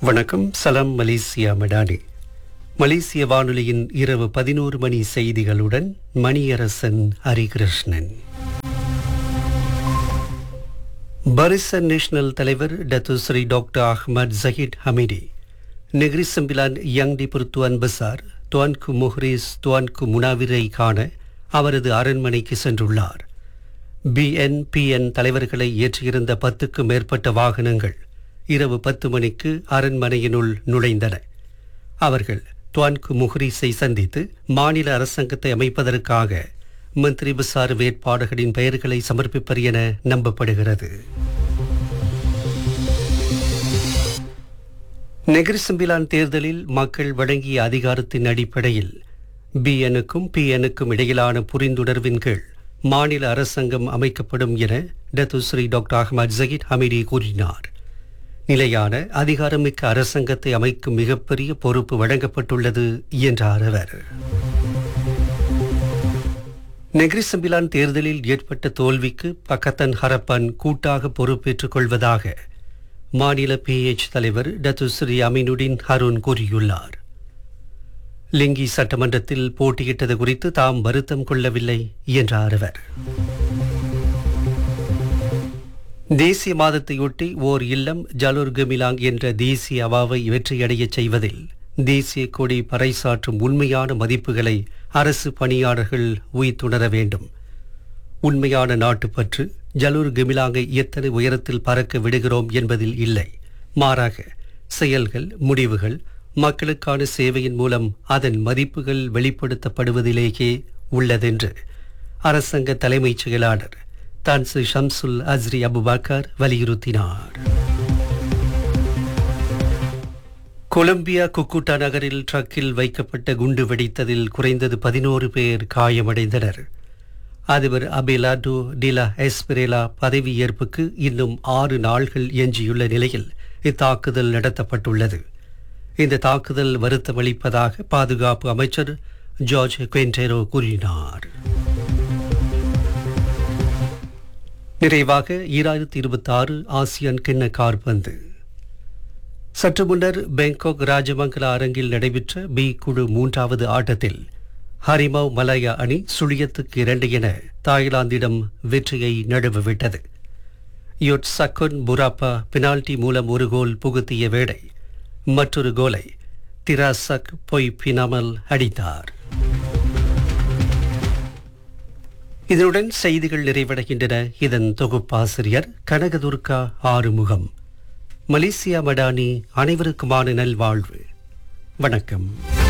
வணக்கம் சலாம் மலேசியா மடானி மலேசிய வானொலியின் இரவு பதினோரு மணி செய்திகளுடன் மணியரசன் ஹரிகிருஷ்ணன் பரிசன் நேஷனல் தலைவர் Datuk Seri doctor Ahmad Zahid Hamidi Negeri Sembilan Yang di Pertuan Besar Tuanku Muhriz Tuanku முனாவிரை காண அவரது அரண்மனைக்கு சென்றுள்ளார் பிஎன்பிஎன் தலைவர்களை ஏற்றியிருந்த பத்துக்கும் மேற்பட்ட வாகனங்கள் இரவு பத்து மணிக்கு அரண்மனையினுள் நுழைந்தன அவர்கள் துவான்கு முஹ்ரீஸை சந்தித்து மாநில அரசாங்கத்தை அமைப்பதற்காக மந்திரி பசார் வேட்பாளர்களின் பெயர்களை சமர்ப்பிப்பர் என நம்பப்படுகிறது நெகிரிசம்பிலான் தேர்தலில் மக்கள் வழங்கிய அதிகாரத்தின் அடிப்படையில் பிஎனுக்கும் பிஎனுக்கும் இடையிலான புரிந்துணர்வின் கீழ் மாநில அரசாங்கம் அமைக்கப்படும் என Datuk Seri doctor Ahmad Zahid Hamidi கூறினார் நிலையான அதிகாரமிக்க அரசாங்கத்தை அமைக்கும் மிகப்பெரிய பொறுப்பு வழங்கப்பட்டுள்ளது என்றார் அவர் நெக்ரிசம்பிலான் தேர்தலில் ஏற்பட்ட தோல்விக்கு பக்கத்தன் ஹரப்பன் கூட்டாக பொறுப்பேற்றுக் கொள்வதாக மாநில பிஎச் தலைவர் டத்துஸ்ரீ அமீனுடின் ஹருன் கூறியுள்ளார் லிங்கி சட்டமன்றத்தில் போட்டியிட்டது குறித்து தாம் வருத்தம் கொள்ளவில்லை என்றார் அவர் தேசிய மாதத்தையொட்டி ஓர் இல்லம் ஜலூர் கமிலாங் என்ற தேசிய அவாவை வெற்றியடையச் செய்வதில் தேசிய கொடி பறைசாற்றும் உண்மையான மதிப்புகளை அரசு பணியாளர்கள் உய்த்துணர வேண்டும் உண்மையான நாட்டுப்பற்று ஜலூர் கமிலாங்கை எத்தனை உயரத்தில் பறக்க விடுகிறோம் என்பதில் இல்லை மாறாக செயல்கள் முடிவுகள் மக்களுக்கான சேவையின் மூலம் அதன் மதிப்புகள் வெளிப்படுத்தப்படுவதிலேயே உள்ளதென்று அரசாங்க தலைமைச் செயலாளர் தான்சு ஷம்சுல் அஸ்ரி அபுபக்கர் வலியுறுத்தினார் கொலம்பியா குக்குட்டா நகரில் ட்ரக்கில் வைக்கப்பட்ட குண்டு வெடித்ததில் குறைந்தது பதினோரு பேர் காயமடைந்தனர் அதிபர் அபேலாடோ டிலா எஸ்பிரேலா பதவியேற்புக்கு இன்னும் ஆறு நாள்கள் எஞ்சியுள்ள நிலையில் இத்தாக்குதல் நடத்தப்பட்டுள்ளது இந்த தாக்குதல் வருத்தமளிப்பதாக பாதுகாப்பு அமைச்சர் ஜார்ஜ் குவென்டேரோ கூறினார் நிறைவாக ஈராயிரத்தி இருபத்தி ஆறு ஆசியான் கிண்ண கார்பந்து சற்று முன்னர் பேங்காக் ராஜமங்கல அரங்கில் நடைபெற்ற பி குழு மூன்றாவது ஆட்டத்தில் ஹரிமவ் மலாயா அணி சுழியத்துக்கு இரண்டு என தாய்லாந்திடம் வெற்றியை நழுவவிட்டது யோட் சக்கொன் புராப்பா பெனால்டி மூலம் ஒரு கோல் புகுத்திய வேளை மற்றொரு கோலை திராசக் பொய் பினாமல் அடித்தார் இதனுடன் செய்திகள் நிறைவடைகின்றன இதன் தொகுப்பாசிரியர் கனகதுர்கா ஆறுமுகம் மலேசியா மடானி அனைவருக்குமான நல்வாழ்வு வணக்கம்